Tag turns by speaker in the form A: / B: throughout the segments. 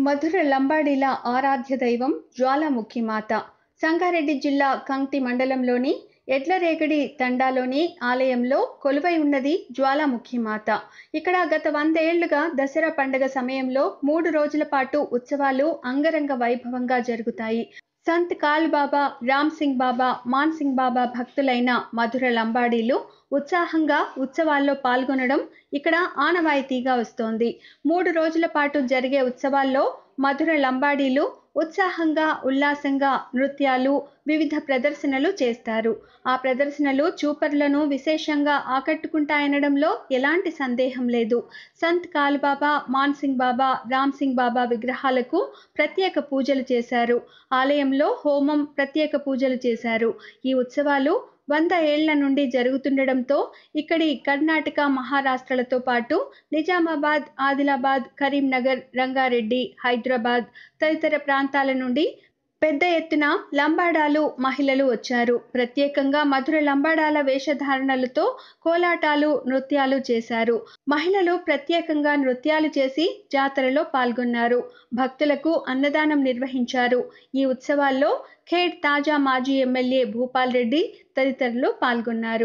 A: మధుర లంబాడీల ఆరాధ్య దైవం జ్వాలాముఖి మాత సంగారెడ్డి జిల్లా కంక్టి మండలంలోని ఎడ్లరేగడి తండాలోని ఆలయంలో కొలువై ఉన్నది జ్వాలాముఖి మాత ఇక్కడ గత వందేళ్లుగా దసరా పండుగ సమయంలో మూడు రోజుల పాటు ఉత్సవాలు అంగరంగ వైభవంగా జరుగుతాయి సంత్ కాల్ బాబా రామ్ సింగ్ బాబా మాన్ సింగ్ బాబా భక్తులైన మధుర లంబాడీలు ఉత్సాహంగా ఉత్సవాల్లో పాల్గొనడం ఇక్కడ ఆనవాయితీగా వస్తోంది మూడు రోజుల పాటు జరిగే ఉత్సవాల్లో మధుర లంబాడీలు ఉత్సాహంగా ఉల్లాసంగా నృత్యాలు వివిధ ప్రదర్శనలు చేస్తారు ఆ ప్రదర్శనలు చూపర్లను విశేషంగా ఆకట్టుకుంటాయనడంలో ఎలాంటి సందేహం లేదు సంత్ కాల్బాబా మాన్సింగ్ బాబా రామ్ సింగ్ బాబా విగ్రహాలకు ప్రత్యేక పూజలు చేశారు ఆలయంలో హోమం ప్రత్యేక పూజలు చేశారు ఈ ఉత్సవాలు వంద ఏళ్ల నుండి జరుగుతుండడంతో ఇక్కడి కర్ణాటక మహారాష్ట్రలతో పాటు నిజామాబాద్ ఆదిలాబాద్ కరీంనగర్ రంగారెడ్డి హైదరాబాద్ తదితర ప్రాంతాల నుండి పెద్ద ఎత్తున లంబాడాలు మహిళలు వచ్చారు ప్రత్యేకంగా మధుర లంబాడాల వేషధారణలతో కోలాటాలు నృత్యాలు చేశారు మహిళలు ప్రత్యేకంగా నృత్యాలు చేసి జాతరలో పాల్గొన్నారు భక్తులకు అన్నదానం నిర్వహించారు ఈ ఉత్సవాల్లో ఖేడ్ తాజా మాజీ ఎమ్మెల్యే భూపాల్ రెడ్డి తదితరులు పాల్గొన్నారు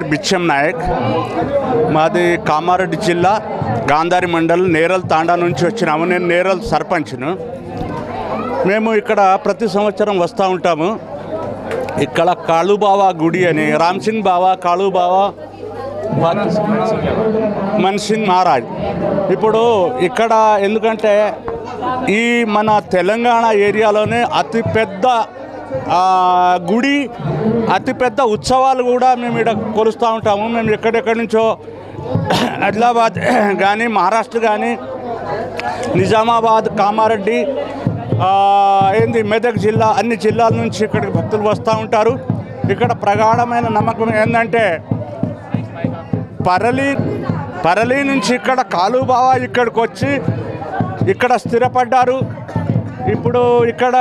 B: బిచ్చం నాయక్ మాది కామారెడ్డి జిల్లా గాంధారి మండల్ నేరల్ తాండా నుంచి వచ్చినాము నేను నేరల్ సర్పంచ్ను మేము ఇక్కడ ప్రతి సంవత్సరం వస్తూ ఉంటాము ఇక్కడ కాళుబావా గుడి అని రామ్ సింగ్ బావా కాళుబావా మన్ సింగ్ మహారాజ్ ఇప్పుడు ఇక్కడ ఎందుకంటే ఈ మన తెలంగాణ ఏరియాలోనే అతిపెద్ద ఆ, గుడి అతిపెద్ద ఉత్సవాలు కూడా మేము ఇక్కడ కొలుస్తూ ఉంటాము మేము ఎక్కడెక్కడి నుంచో ఆదిలాబాద్ కానీ మహారాష్ట్ర కానీ నిజామాబాద్ కామారెడ్డి ఆ, ఏంది మెదక్ జిల్లా అన్ని జిల్లాల నుంచి ఇక్కడికి భక్తులు వస్తూ ఉంటారు ఇక్కడ ప్రగాఢమైన నమ్మకం ఏంటంటే పరలి పరలి నుంచి ఇక్కడ కాలుబావ ఇక్కడికి వచ్చి ఇక్కడ స్థిరపడ్డారు ఇప్పుడు ఇక్కడ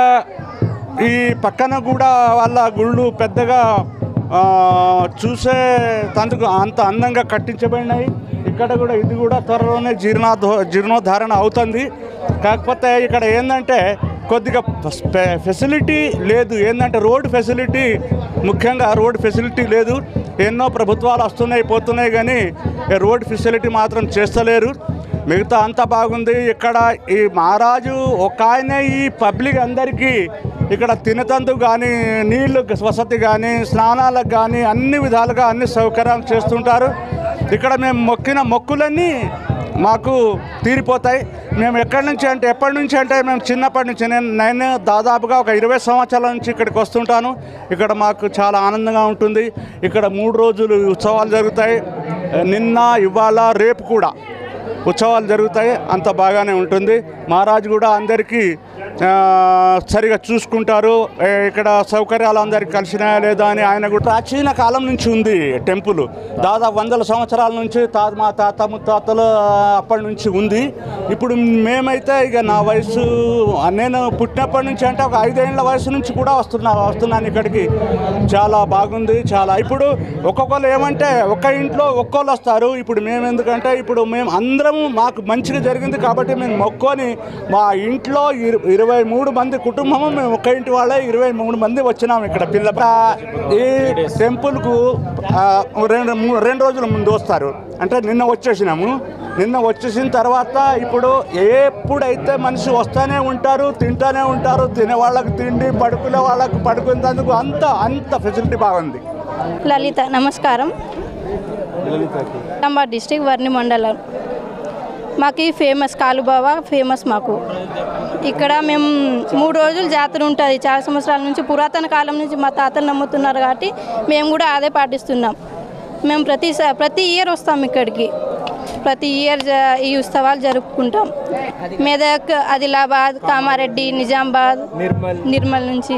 B: ఈ పక్కన కూడా వాళ్ళ గుళ్ళు పెద్దగా ఆ, చూసే తందుకు అంత అందంగా కట్టించబడినాయి ఇక్కడ కూడా ఇది కూడా త్వరలోనే జీర్ణోద్ధ జీర్ణోద్ధారణ అవుతుంది కాకపోతే ఇక్కడ ఏంటంటే కొద్దిగా ఫె- ఫెసిలిటీ లేదు ఏంటంటే రోడ్ ఫెసిలిటీ ముఖ్యంగా రోడ్ ఫెసిలిటీ లేదు ఎన్నో ప్రభుత్వాలు వస్తున్నాయి పోతున్నాయి కానీ ఈ రోడ్ ఫెసిలిటీ మాత్రం చేస్తలేరు మిగతా అంతా బాగుంది ఇక్కడ ఈ మహారాజు ఒక ఆయనే ఈ పబ్లిక్ అందరికీ ఇక్కడ తినతందుకు కానీ నీళ్ళు వసతి కానీ స్నానాలకు కానీ అన్ని విధాలుగా అన్ని సౌకర్యాలు చేస్తుంటారు ఇక్కడ మేము మొక్కిన మొక్కులన్నీ మాకు తీరిపోతాయి మేము ఎక్కడి నుంచి అంటే ఎప్పటి నుంచి అంటే మేము చిన్నప్పటి నుంచి నేను నేను దాదాపుగా ఒక ఇరవై సంవత్సరాల నుంచి ఇక్కడికి వస్తుంటాను ఇక్కడ మాకు చాలా ఆనందంగా ఉంటుంది ఇక్కడ మూడు రోజులు ఉత్సవాలు జరుగుతాయి నిన్న ఇవాళ రేపు కూడా ఉత్సవాలు జరుగుతాయి అంత బాగానే ఉంటుంది మహారాజు కూడా అందరికీ ఆ, సరిగా చూసుకుంటారు ఏ, ఇక్కడ సౌకర్యాలు అందరికి కలిసినాయా లేదా అని ఆయన కూడా ప్రాచీన కాలం నుంచి ఉంది టెంపుల్ దాదాపు వందల సంవత్సరాల నుంచి తా మా తాత ముత్తాతలు అప్పటి నుంచి ఉంది ఇప్పుడు మేమైతే ఇక నా వయసు నేను పుట్టినప్పటి నుంచి అంటే ఒక ఐదేళ్ల వయసు నుంచి కూడా వస్తున్నా వస్తున్నాను ఇక్కడికి చాలా బాగుంది చాలా ఇప్పుడు ఒక్కొక్కరు ఏమంటే ఒక్క ఇంట్లో ఒక్కోళ్ళు వస్తారు ఇప్పుడు మేము ఎందుకంటే ఇప్పుడు మేము అందరము మాకు మంచిగా జరిగింది కాబట్టి మేము మొక్కొని మా ఇంట్లో ఇరు- ఇరవై మూడు మంది కుటుంబము మేము ఒక్క ఇంటి వాళ్ళే ఇరవై మూడు మంది వచ్చినాము ఇక్కడ పిల్ల ఈ టెంపుల్కు ఆ, రెండు మూ- రెండు రోజుల ముందు వస్తారు అంటే నిన్న వచ్చేసినాము నిన్న వచ్చేసిన తర్వాత ఇప్పుడు ఎప్పుడైతే మనిషి వస్తూనే ఉంటారు తింటూనే ఉంటారు తినే వాళ్ళకి తిండి పడుకునే వాళ్ళకి పడుకునేందుకు అంత అంత ఫెసిలిటీ బాగుంది
C: లలిత నమస్కారం నిజామాబాద్ డిస్టిక్ వర్ణి మండలం మాకు ఈ ఫేమస్ కాలుబావ ఫేమస్ మాకు ఇక్కడ మేము మూడు రోజులు జాతర ఉంటుంది చాలా సంవత్సరాల నుంచి పురాతన కాలం నుంచి మా తాతలు నమ్ముతున్నారు కాబట్టి మేము కూడా అదే పాటిస్తున్నాం మేము ప్రతి స- ప్రతి ఇయర్ వస్తాం ఇక్కడికి ప్రతి ఇయర్ జ- ఈ ఉత్సవాలు జరుపుకుంటాం మెదక్ ఆదిలాబాద్ కామారెడ్డి నిజామాబాద్ నిర్మల్ నుంచి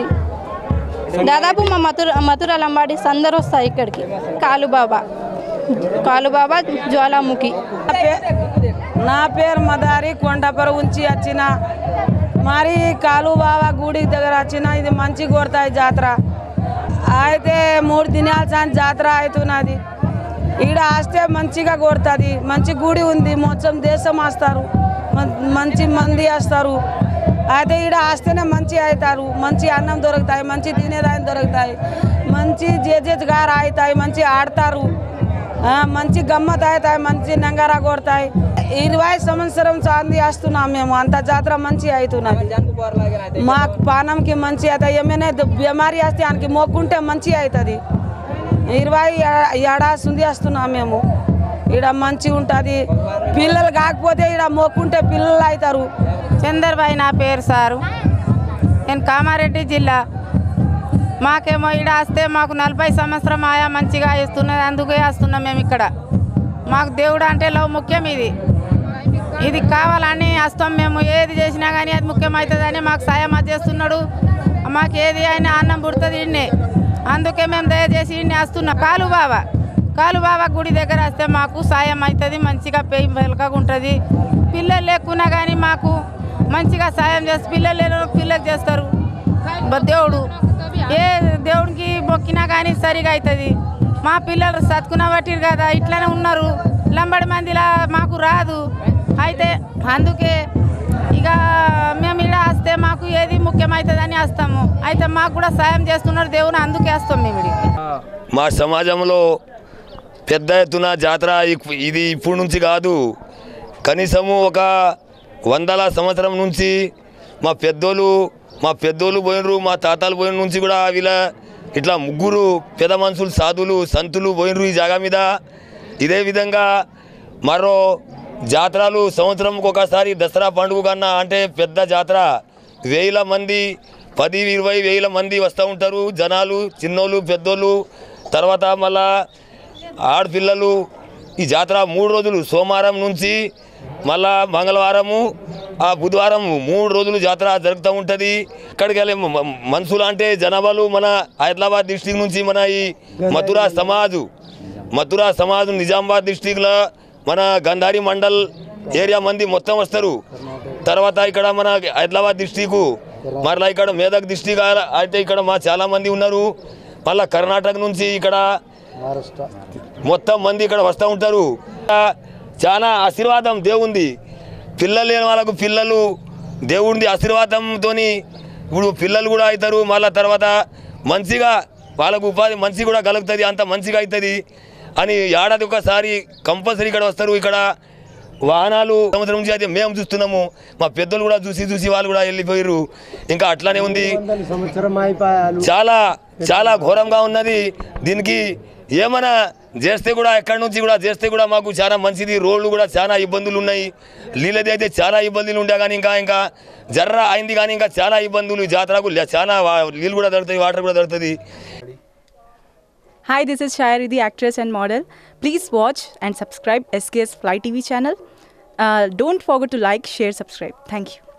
C: దాదాపు మా మధుర మధుర లంబాడీస్ అందరూ వస్తాయి ఇక్కడికి కాలుబాబా కాలుబాబా జ్వాలాముఖి
D: నా పే- నా పేరు మదారి కొండపర ఉంచి వచ్చిన మరి కాలుబావ గుడి దగ్గర వచ్చిన ఇది మంచి కొడతాయి జాతర అయితే మూడు దినాల సాయం జాతర అవుతున్నది ఈడ వస్తే మంచిగా కొడుతుంది మంచి గుడి ఉంది మొత్తం దేశం వస్తారు మం- మంచి మంది వస్తారు అయితే ఈడ వస్తేనే మంచి అవుతారు మంచి అన్నం దొరుకుతాయి మంచి తినేదాన్ని దొరుకుతాయి మంచి జేజేగారు అవుతాయి మంచి ఆడతారు ఆ, మంచి గమ్మత్ అవుతాయి మంచి నంగారా కొడతాయి ఇరవై సంవత్సరం చాంది వస్తున్నాం మేము అంత జాతర మంచి అవుతున్నది మాకు పానంకి మంచి అవుతాయి ఏమైనా బీమారి వస్తే ఆయనకి మొక్కుంటే మంచి అవుతుంది ఇరవై ఏ- ఏడాది వస్తున్నాం మేము ఈడ మంచి ఉంటుంది పిల్లలు కాకపోతే ఈడ మొక్కుంటే పిల్లలు అవుతారు
E: చందర్బాయి నా పేరు సారు నేను కామారెడ్డి జిల్లా మాకేమో ఈడ వస్తే మాకు నలభై సంవత్సరం ఆయా మంచిగా ఇస్తున్నది అందుకే వస్తున్నాం మేము ఇక్కడ మాకు దేవుడు అంటే లవ్ ముఖ్యం ఇది ఇది కావాలని వస్తాం మేము ఏది చేసినా కానీ అది ముఖ్యమవుతుందని మాకు సాయం అది చేస్తున్నాడు మాకు ఏది అయినా అన్నం పుడుతుంది ఇన్నే అందుకే మేము దయచేసి ఇన్ని వస్తున్నాం కాలు బావ కాలు బావ గుడి దగ్గర వస్తే మాకు సాయం అవుతుంది మంచిగా పెయి వెలకగా ఉంటుంది పిల్లలు లేకున్నా కానీ మాకు మంచిగా సాయం చేసి పిల్లలు లేని వాళ్ళకి పిల్లలు చేస్తారు బ- దేవుడు ఏ దేవుడికి మొక్కినా కానీ సరిగా అవుతుంది మా పిల్లలు చదువుకున్న బట్టిరు కదా ఇట్లానే ఉన్నారు లంబడి మందిలా మాకు రాదు అయితే అందుకే ఇక మేము ఇక్కడ వస్తే మాకు ఏది ముఖ్యమవుతుందని వస్తాము అయితే మాకు కూడా సాయం చేస్తున్నారు దేవుని అందుకే వస్తాం మేము ఇక్కడికి
F: మా సమాజంలో పెద్ద ఎత్తున జాతర ఇక్- ఇది ఇప్పుడు నుంచి కాదు కనీసము ఒక వందల సంవత్సరం నుంచి మా పెద్దోళ్ళు మా పెద్దోళ్ళు పోయినరు మా తాతలు పోయిన నుంచి కూడా వీళ్ళ ఇట్లా ముగ్గురు పెద్ద మనుషులు సాధులు సంతులు పోయినరు ఈ జాగా మీద ఇదే విధంగా మరో జాతరలు సంవత్సరంకి ఒకసారి దసరా పండుగ కన్నా అంటే పెద్ద జాతర వేల మంది పది ఇరవై వేల మంది వస్తూ ఉంటారు జనాలు చిన్నోళ్ళు పెద్దోళ్ళు తర్వాత మళ్ళా ఆడపిల్లలు ఈ జాతర మూడు రోజులు సోమవారం నుంచి మళ్ళా మంగళవారము ఆ బుధవారం మూడు రోజులు జాతర జరుగుతూ ఉంటుంది ఇక్కడికి వెళ్ళే మ- మ- మనుషులు అంటే జనాభాలు మన హైదరాబాద్ డిస్టిక్ నుంచి మన ఈ మథురా సమాజు మథురా సమాజ్ నిజామాబాద్ డిస్టిక్లో మన గంధారి మండల్ ఏరియా మంది మొత్తం వస్తారు తర్వాత ఇక్కడ మన హైదరాబాద్ డిస్టిక్ మరలా ఇక్కడ మేదక్ డిస్టిక్ అయితే ఇక్కడ మా చాలా మంది ఉన్నారు మళ్ళా కర్ణాటక నుంచి ఇక్కడ మొత్తం మంది ఇక్కడ వస్తూ ఉంటారు చాలా ఆశీర్వాదం దేవుంది పిల్లలు లేని వాళ్ళకు పిల్లలు దేవుడి ఆశీర్వాదంతో ఇప్పుడు పిల్లలు కూడా అవుతారు మళ్ళా తర్వాత మంచిగా వాళ్ళకు ఉపాధి మంచి కూడా కలుగుతుంది అంత మంచిగా అవుతుంది అని ఏడాది ఒకసారి కంపల్సరీ ఇక్కడ వస్తారు ఇక్కడ వాహనాలు సంవత్సరం నుంచి అయితే మేము చూస్తున్నాము మా పెద్దలు కూడా చూసి చూసి వాళ్ళు కూడా వెళ్ళిపోయారు ఇంకా అట్లానే ఉంది చాలా చాలా ఘోరంగా ఉన్నది దీనికి ఏమైనా చేస్తే కూడా ఎక్కడి నుంచి కూడా చేస్తే కూడా మాకు చాలా మంచిది రోడ్లు కూడా చాలా ఇబ్బందులు ఉన్నాయి నీళ్ళది అయితే చాలా ఇబ్బందులు ఉండే కానీ ఇంకా ఇంకా జర్ర అయింది కానీ ఇంకా చాలా ఇబ్బందులు ఈ జాతరకు లే- చాలా వా- నీళ్ళు కూడా దొరుకుతాయి వాటర్ కూడా దొరుకుతుంది
G: Hi, this is Shayari, the actress and model. Please watch and subscribe SKS Fly TV channel. Uh, don't forget to like, share, subscribe. Thank you.